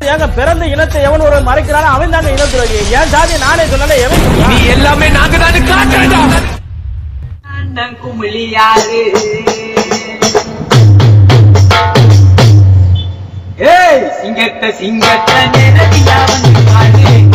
ஏங்க பிறந்த இனத்தை எவன் ஒரு மறைக்கிறானோ அவன் தாங்க இன துரோகி என் ஜாதி நானே சொல்லல எவன் சொல்றான்? நீ எல்லாமே நாங்க தானே காட்டுறா அண்ணன் குமிழியாரு ஏய் சிங்கத்த சிங்கத்த நேரடியா வந்து பாரு